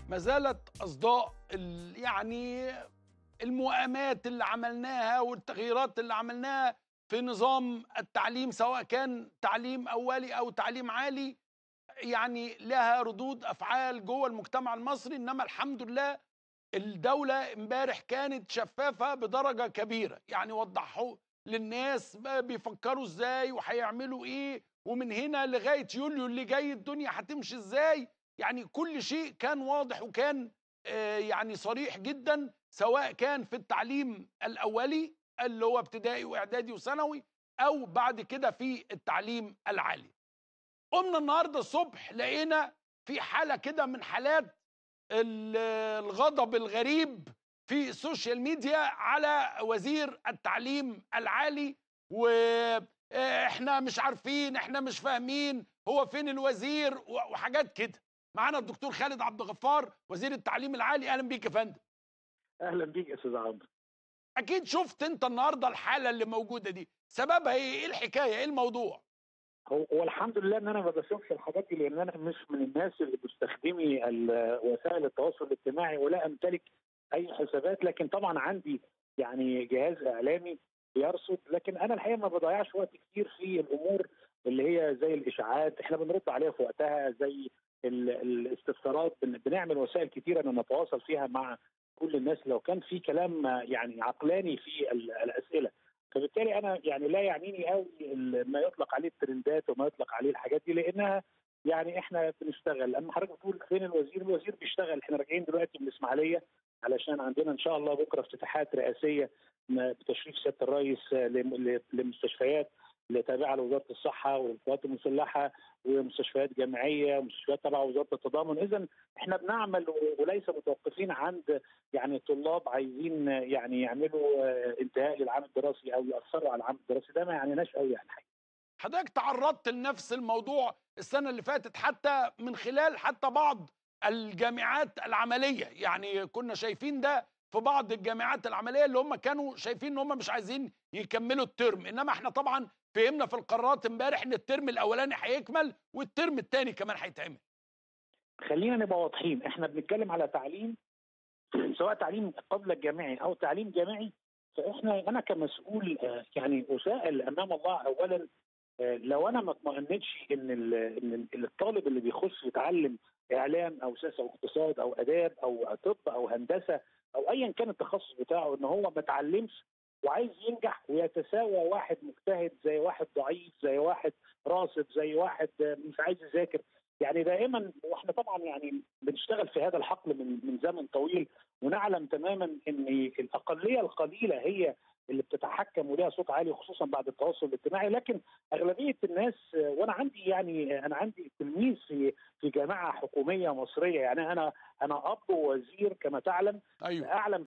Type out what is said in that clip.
ما زالت اصداء ال- يعني الموائمات اللي عملناها والتغييرات اللي عملناها في نظام التعليم سواء كان تعليم اولي او تعليم عالي يعني لها ردود افعال جوه المجتمع المصري انما الحمد لله الدوله امبارح كانت شفافه بدرجه كبيره يعني وضحوا للناس بقى بيفكروا ازاي وهيعملوا ايه ومن هنا لغايه يوليو اللي جاي الدنيا هتمشي ازاي يعني كل شيء كان واضح وكان آه، يعني صريح جدا سواء كان في التعليم الاولي اللي هو ابتدائي واعدادي وثانوي او بعد كده في التعليم العالي قمنا النهارده الصبح لقينا في حاله كده من حالات ال- الغضب الغريب في السوشيال ميديا على وزير التعليم العالي واحنا مش عارفين احنا مش فاهمين هو فين الوزير و- وحاجات كده معانا الدكتور خالد عبد الغفار وزير التعليم العالي اهلا بيك يا فندم اهلا بيك يا استاذ عمرو اكيد شفت انت النهارده الحاله اللي موجوده دي سببها ايه ايه الحكايه ايه الموضوع هو هو الحمد لله ان انا ما بشوفش الحاجات دي لان انا مش من الناس اللي بتستخدمي ال- وسائل التواصل الاجتماعي ولا امتلك اي حسابات لكن طبعا عندي يعني جهاز اعلامي بيرصد لكن انا الحقيقه ما بضيعش وقت كتير في الامور اللي هي زي الاشاعات احنا بنرد عليها في وقتها زي ال- الاستفسارات بن- بنعمل وسائل كتيره ان نتواصل فيها مع كل الناس لو كان في كلام يعني عقلاني في ال- الاسئله فبالتالي انا يعني لا يعنيني قوي ال- ما يطلق عليه الترندات وما يطلق عليه الحاجات دي لانها يعني احنا بنشتغل اما حضرتك بتقول فين الوزير الوزير بيشتغل احنا راجعين دلوقتي من الاسماعيليه علشان عندنا ان شاء الله بكره افتتاحات رئاسيه م- بتشريف سياده الرئيس آه، لم- ل- لمستشفيات اللي تابعه لوزاره الصحه والقوات المسلحه ومستشفيات جامعيه ومستشفيات تبع وزاره التضامن اذا احنا بنعمل و- وليس متوقفين عند يعني طلاب عايزين آه، يعني يعملوا آه، انتهاء للعام الدراسي او ياثروا على العام الدراسي ده ما يعنيناش قوي يعني حاجه حضرتك تعرضت لنفس الموضوع السنه اللي فاتت حتى من خلال حتى بعض الجامعات العمليه يعني كنا شايفين ده في بعض الجامعات العمليه اللي هم كانوا شايفين ان هم مش عايزين يكملوا الترم انما احنا طبعا فهمنا في القرارات امبارح ان الترم الاولاني هيكمل والترم الثاني كمان هيتعمل خلينا نبقى واضحين احنا بنتكلم على تعليم سواء تعليم قبل الجامعي او تعليم جامعي فاحنا انا كمسؤول آه، يعني اسائل امام الله اولا آه، لو انا ما اطمئنتش ان ال- ان الطالب اللي بيخش يتعلم اعلام او سياسه او اقتصاد او اداب او طب او هندسه او ايا كان التخصص بتاعه ان هو ما اتعلمش وعايز ينجح ويتساوى واحد مجتهد زي واحد ضعيف زي واحد راصد زي واحد آه، مش عايز يذاكر يعني دائما واحنا طبعا يعني بنشتغل في هذا الحقل من من زمن طويل ونعلم تماما ان الاقليه القليله هي اللي بتتحكم وليها صوت عالي خصوصا بعد التواصل الاجتماعي لكن اغلبيه الناس آه، وانا عندي يعني انا عندي تلميذ في في جامعه حكوميه مصريه يعني انا انا اب ووزير كما تعلم ايوه اعلم